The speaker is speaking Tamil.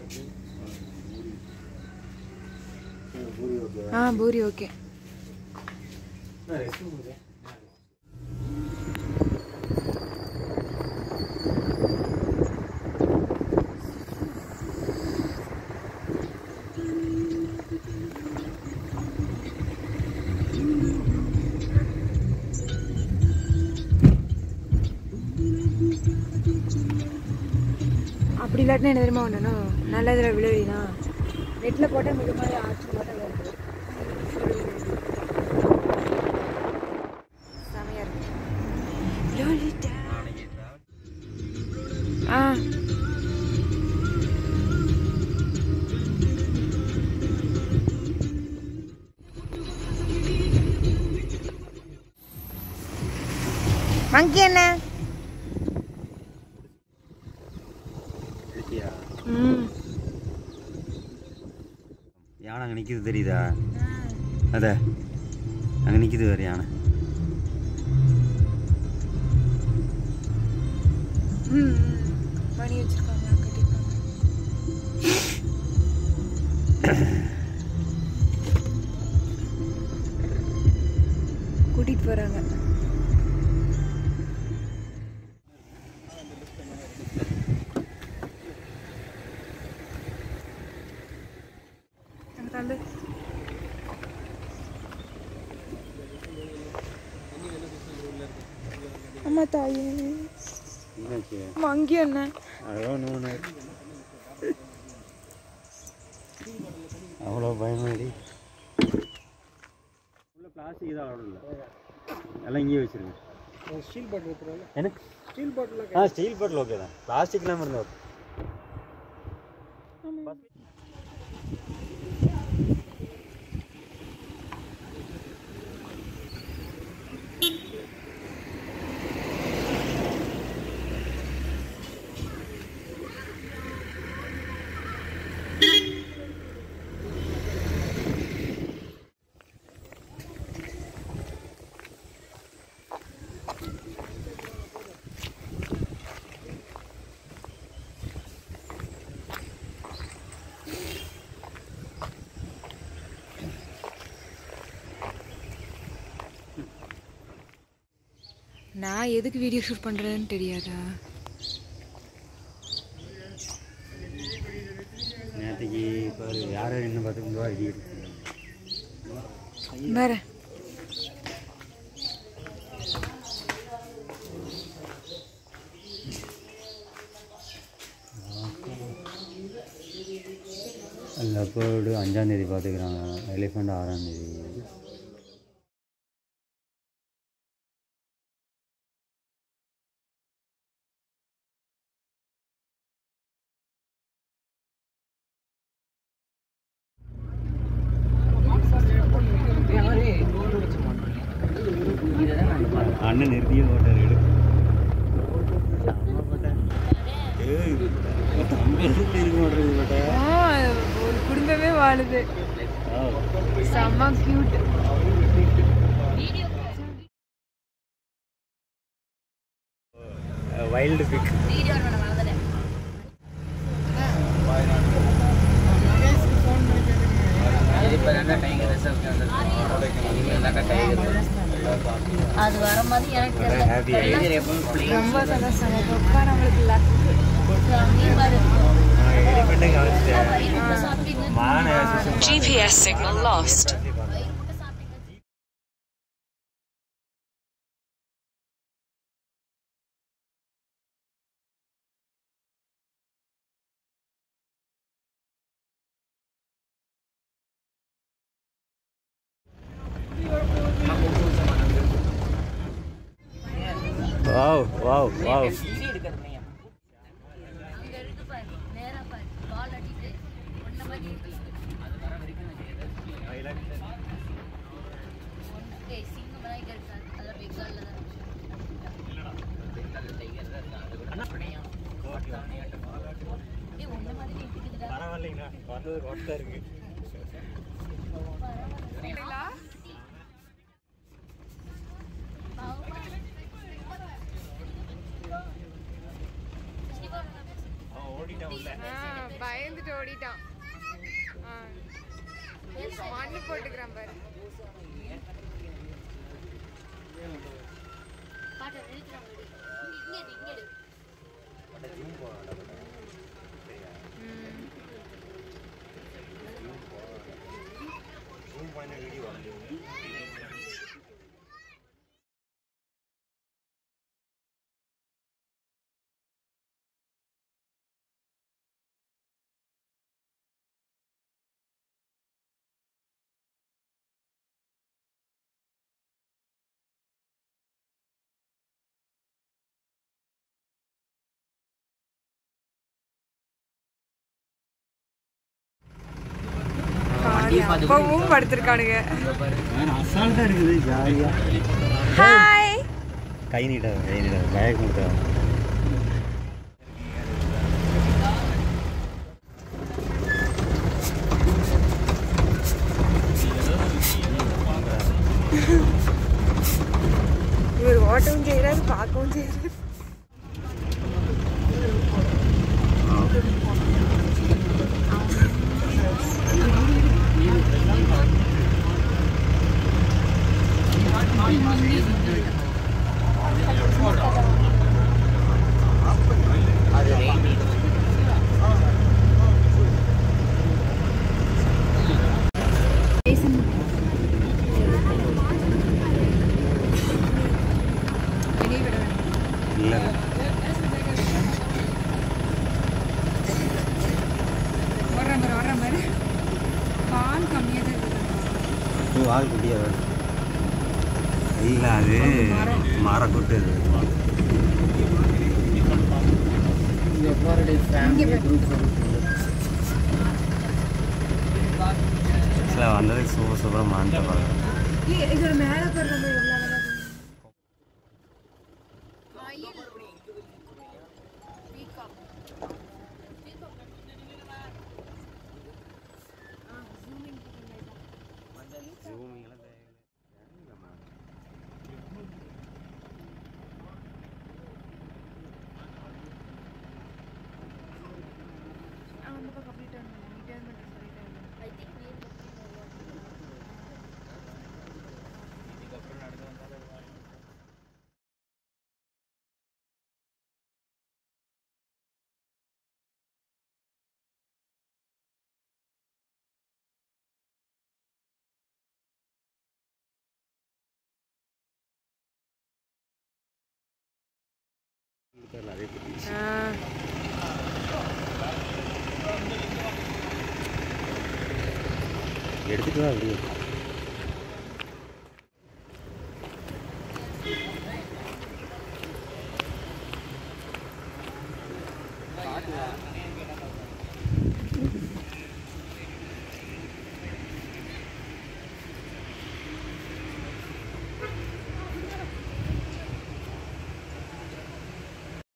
ஆ பூரி ஓகே அப்படி இல்லாட்டினா என்ன தெரியுமா பண்ணணும் நல்ல இதில் விழுவினா நெட்டில் போட்டால் மிக மாதிரி ஆச்சு போட்டால் வருது செமையா இருக்கு லோலிட்டா ஆ மங்கி என்ன எடுத்தியா ம் யானை அங்கே நிற்கிது தெரியுதா அத அங்கே நிற்கிது வேறு யானை ம் மணி வச்சிருக்காங்க கட்டிருக்காங்க கூட்டிட்டு போறாங்க அங்க தள்ளு. அம்மா தாயே என்னாச்சு மங்கி என்ன அவ்வளோ நூனு அவ்வளோ பயமாடி உள்ள பிளாஸ்டிக் தான் அவ்வளோ இல்லை எல்லாம் இங்கேயே வச்சிருங்க ஸ்டீல் பாட்டில் எடுத்துருவாங்க என்ன ஸ்டீல் பாட்டில் ஆ ஸ்டீல் பாட்டில் ஓகே தான் பிளாஸ்டிக் இல்லாமல் இருந்தால் ஓகே நான் எதுக்கு வீடியோ ஷூட் பண்றேன்னு தெரியாதா நேற்றுக்கு பாரு யாரும் என்ன பார்த்துக்கிட்டு வா இடி வேற லெப்பர்டு அஞ்சாந்தேதி பார்த்துக்கிறாங்க எலிஃபண்ட் ஆறாந்தேதி அண்ணன் நிறுத்தியே போட்டார் எடு ஏய் தம்பி இருக்கு மாட்டேங்குது போட்டா ஆ, ஒரு குடும்பமே வாழுது செம்ம கியூட் வைல்டு பிக் அது வரும்போது எனக்கு தெரியல ரொம்ப சந்தோஷம் ரொம்ப நம்மளுக்கு luck. GPS signal lost. Wow wow wow நேரா பாரு பால் அடிட்டு ஒன்ன மாதிரி ஒன்று சிங்கம் தான் இங்கே இருக்காது அதெல்லாம் பெங்காலில் தான் ஏய் ஒன்ன மாதிரி இருக்குதுடா பரவாயில்லைங்கண்ணா வந்தது கொட்டை இருக்கு பாவமா. ஆ, பயந்துட்டு ஓடிட்டான் ஆ. மண்ணு போட்டுக்கிறான் பாரு பாட்டு நிறுத்துறாங்க இங்கே இரு, இங்கே இரு. ம். பாரு, அப்பவும் படுத்திருக்கானுங்க அசால்ட்டா இருக்குது ஜாலியா ஹாய் கை நீட்ட கை நீட்ட பேக் கொடுத்தா இவர் ஓட்டவும் செய்யறாரு பார்க்கவும் செய்யறாரு வெளியே விட வேண்டாம் இல்லை வர்றேன் பாரு வர்றேன் பாரு பால் கம்மியாக தான் இருக்குது ஆள் குட்டியா இல்லை அது மரம் கொட்டு அது ஆக்சுவலாக வந்ததுக்கு சூப்பர் சூப்பராக மாண்ட பார்க்குறேன் ஏய், இதோட மேலே போடுற மாதிரி எவ்வளோ அழகா இருக்கு. ஜூமிங்லாம் தேவையில்லை ஆ, அந்த பக்கம் அப்படியே turn பண்ணு. நீ turn பண்ற சொல்லிட்டேன். I think we are looking over. நிறைய குட்டி ஆ, எடுத்துட்டு வா அப்படியே